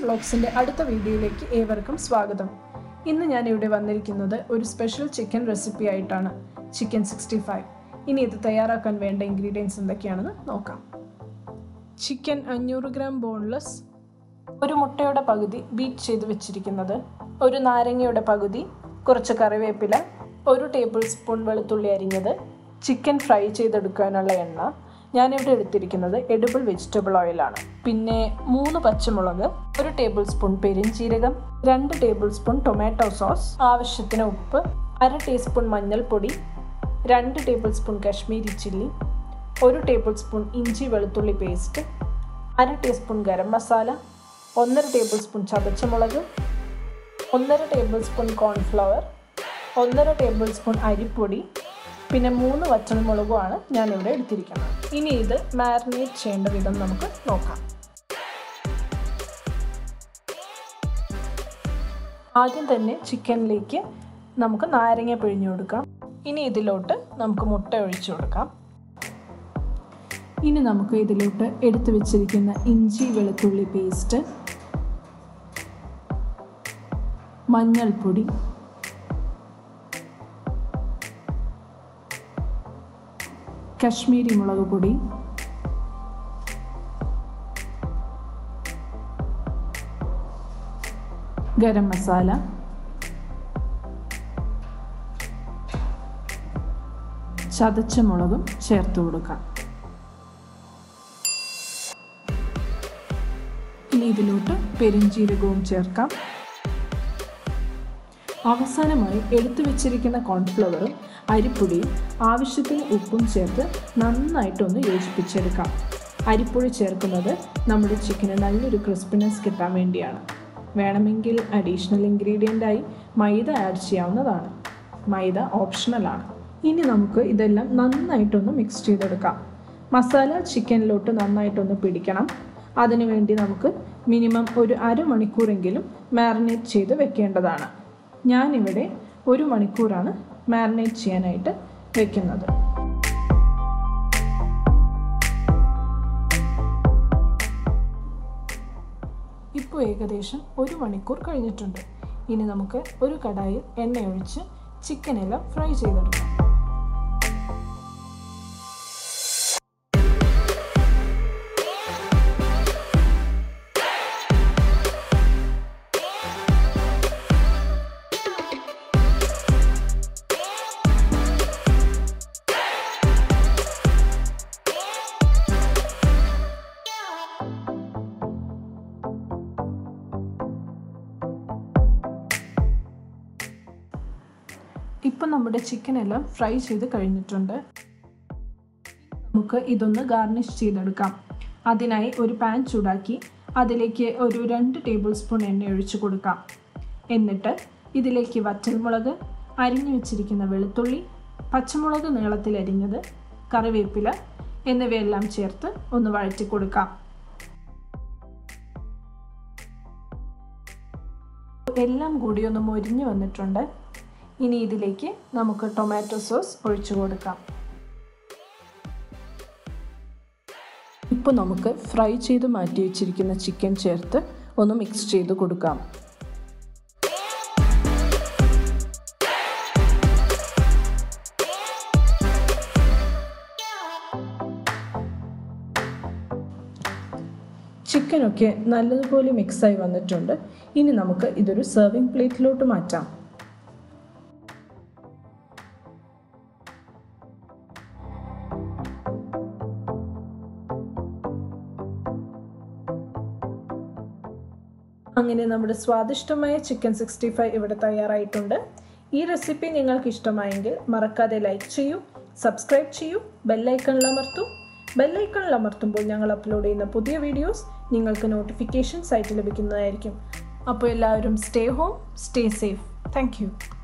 വ്ളോഗ്സിൻ്റെ അടുത്ത വീഡിയോയിലേക്ക് ഏവർക്കും സ്വാഗതം ഇന്ന് ഞാൻ ഇവിടെ വന്നിരിക്കുന്നത് ഒരു സ്പെഷ്യൽ ചിക്കൻ റെസിപ്പി ആയിട്ടാണ് ചിക്കൻ സിക്സ്റ്റി ഫൈവ് ഇനി ഇത് തയ്യാറാക്കാൻ വേണ്ട ഇൻഗ്രീഡിയൻസ് എന്തൊക്കെയാണെന്ന് നോക്കാം ചിക്കൻ അഞ്ഞൂറ് ഗ്രാം ബോൺലെസ് ഒരു മുട്ടയുടെ പകുതി ബീറ്റ് ചെയ്ത് വെച്ചിരിക്കുന്നത് ഒരു നാരങ്ങയുടെ പകുതി കുറച്ച് കറിവേപ്പില ഒരു ടേബിൾ സ്പൂൺ വെളുത്തുള്ളി അരിഞ്ഞത് ചിക്കൻ ഫ്രൈ ചെയ്തെടുക്കാനുള്ള എണ്ണ ഞാനിവിടെ എടുത്തിരിക്കുന്നത് എഡിബിൾ വെജിറ്റബിൾ ഓയിലാണ് പിന്നെ മൂന്ന് പച്ചമുളക് ഒരു ടേബിൾ സ്പൂൺ പെരിഞ്ചീരകം രണ്ട് ടേബിൾ സ്പൂൺ ടൊമാറ്റോ സോസ് ആവശ്യത്തിന് ഉപ്പ് അര ടീസ്പൂൺ മഞ്ഞൾപ്പൊടി രണ്ട് ടേബിൾ സ്പൂൺ കശ്മീരി ചില്ലി ഒരു ടേബിൾ സ്പൂൺ ഇഞ്ചി വെളുത്തുള്ളി പേസ്റ്റ് അര ടീസ്പൂൺ ഗരം മസാല ഒന്നര ടേബിൾ സ്പൂൺ ചതച്ചമുളക് ഒന്നര ടേബിൾ സ്പൂൺ കോൺഫ്ലവർ ഒന്നര ടേബിൾ സ്പൂൺ അരിപ്പൊടി പിന്നെ മൂന്ന് വറ്റൽമുളകുമാണ് ഞാനിവിടെ എടുത്തിരിക്കുന്നത് ഇനി ഇത് മാരിനേറ്റ് ചെയ്യേണ്ട വിധം നമുക്ക് നോക്കാം ആദ്യം തന്നെ ചിക്കനിലേക്ക് നമുക്ക് നാരങ്ങ പിഴിഞ്ഞു കൊടുക്കാം ഇനി ഇതിലോട്ട് നമുക്ക് മുട്ട ഒഴിച്ചു കൊടുക്കാം ഇനി നമുക്ക് ഇതിലോട്ട് എടുത്തു വെച്ചിരിക്കുന്ന ഇഞ്ചി വെളുത്തുള്ളി പേസ്റ്റ് മഞ്ഞൾപ്പൊടി കശ്മീരി മുളക് പൊടി ഗരം മസാല ചതച്ച മുളകും ചേർത്ത് കൊടുക്കാം ഇനി ഇതിലോട്ട് പെരിഞ്ചീരകവും ചേർക്കാം അവസാനമായി എടുത്തു വെച്ചിരിക്കുന്ന കോൺഫ്ലവറും അരിപ്പൊടിയും ആവശ്യത്തിന് ഉപ്പും ചേർത്ത് നന്നായിട്ടൊന്ന് യോജിപ്പിച്ചെടുക്കാം അരിപ്പൊടി ചേർക്കുന്നത് നമ്മുടെ ചിക്കന് നല്ലൊരു ക്രിസ്പിനെസ് കിട്ടാൻ വേണ്ടിയാണ് വേണമെങ്കിൽ അഡീഷണൽ ഇൻഗ്രീഡിയൻ്റായി മൈദ ആഡ് ചെയ്യാവുന്നതാണ് മൈദ ഓപ്ഷണലാണ് ഇനി നമുക്ക് ഇതെല്ലാം നന്നായിട്ടൊന്ന് മിക്സ് ചെയ്തെടുക്കാം മസാല ചിക്കനിലോട്ട് നന്നായിട്ടൊന്ന് പിടിക്കണം അതിനുവേണ്ടി നമുക്ക് മിനിമം ഒരു അരമണിക്കൂറെങ്കിലും മാറിനേറ്റ് ചെയ്ത് വെക്കേണ്ടതാണ് ഞാനിവിടെ ഒരു മണിക്കൂറാണ് മാറിനേറ്റ് ചെയ്യാനായിട്ട് വെക്കുന്നത് ഇപ്പോൾ ഏകദേശം ഒരു മണിക്കൂർ കഴിഞ്ഞിട്ടുണ്ട് ഇനി നമുക്ക് ഒരു കടായിൽ എണ്ണയൊഴിച്ച് ചിക്കനെല്ലാം ഫ്രൈ ചെയ്തെടുക്കാം ഇപ്പം നമ്മുടെ ചിക്കൻ എല്ലാം ഫ്രൈ ചെയ്ത് കഴിഞ്ഞിട്ടുണ്ട് നമുക്ക് ഇതൊന്ന് ഗാർണിഷ് ചെയ്തെടുക്കാം അതിനായി ഒരു പാൻ ചൂടാക്കി അതിലേക്ക് ഒരു രണ്ട് ടേബിൾ സ്പൂൺ എണ്ണ ഒഴിച്ചു കൊടുക്കാം എന്നിട്ട് ഇതിലേക്ക് വറ്റൽമുളക് അരിഞ്ഞു വെച്ചിരിക്കുന്ന വെളുത്തുള്ളി പച്ചമുളക് നീളത്തിൽ അരിഞ്ഞത് കറിവേപ്പില എന്നിവയെല്ലാം ചേർത്ത് ഒന്ന് വഴറ്റി കൊടുക്കാം എല്ലാം കൂടി ഒന്ന് മൊരിഞ്ഞു വന്നിട്ടുണ്ട് ഇനി ഇതിലേക്ക് നമുക്ക് ടൊമാറ്റോ സോസ് ഒഴിച്ചു കൊടുക്കാം ഇപ്പോൾ നമുക്ക് ഫ്രൈ ചെയ്ത് മാറ്റി വെച്ചിരിക്കുന്ന ചിക്കൻ ചേർത്ത് ഒന്ന് മിക്സ് ചെയ്ത് കൊടുക്കാം ചിക്കനൊക്കെ നല്ലതുപോലെ മിക്സായി വന്നിട്ടുണ്ട് ഇനി നമുക്ക് ഇതൊരു സെർവിങ് പ്ലേറ്റിലോട്ട് മാറ്റാം അങ്ങനെ നമ്മുടെ സ്വാദിഷ്ടമായ ചിക്കൻ സിക്സ്റ്റി ഫൈവ് ഇവിടെ തയ്യാറായിട്ടുണ്ട് ഈ റെസിപ്പി നിങ്ങൾക്ക് ഇഷ്ടമായെങ്കിൽ മറക്കാതെ ലൈക്ക് ചെയ്യൂ സബ്സ്ക്രൈബ് ചെയ്യൂ ബെല്ലൈക്കണിൽ അമർത്തൂ ബെല്ലൈക്കണിൽ അമർത്തുമ്പോൾ ഞങ്ങൾ അപ്ലോഡ് ചെയ്യുന്ന പുതിയ വീഡിയോസ് നിങ്ങൾക്ക് നോട്ടിഫിക്കേഷൻസ് ആയിട്ട് ലഭിക്കുന്നതായിരിക്കും അപ്പോൾ എല്ലാവരും stay home stay safe thank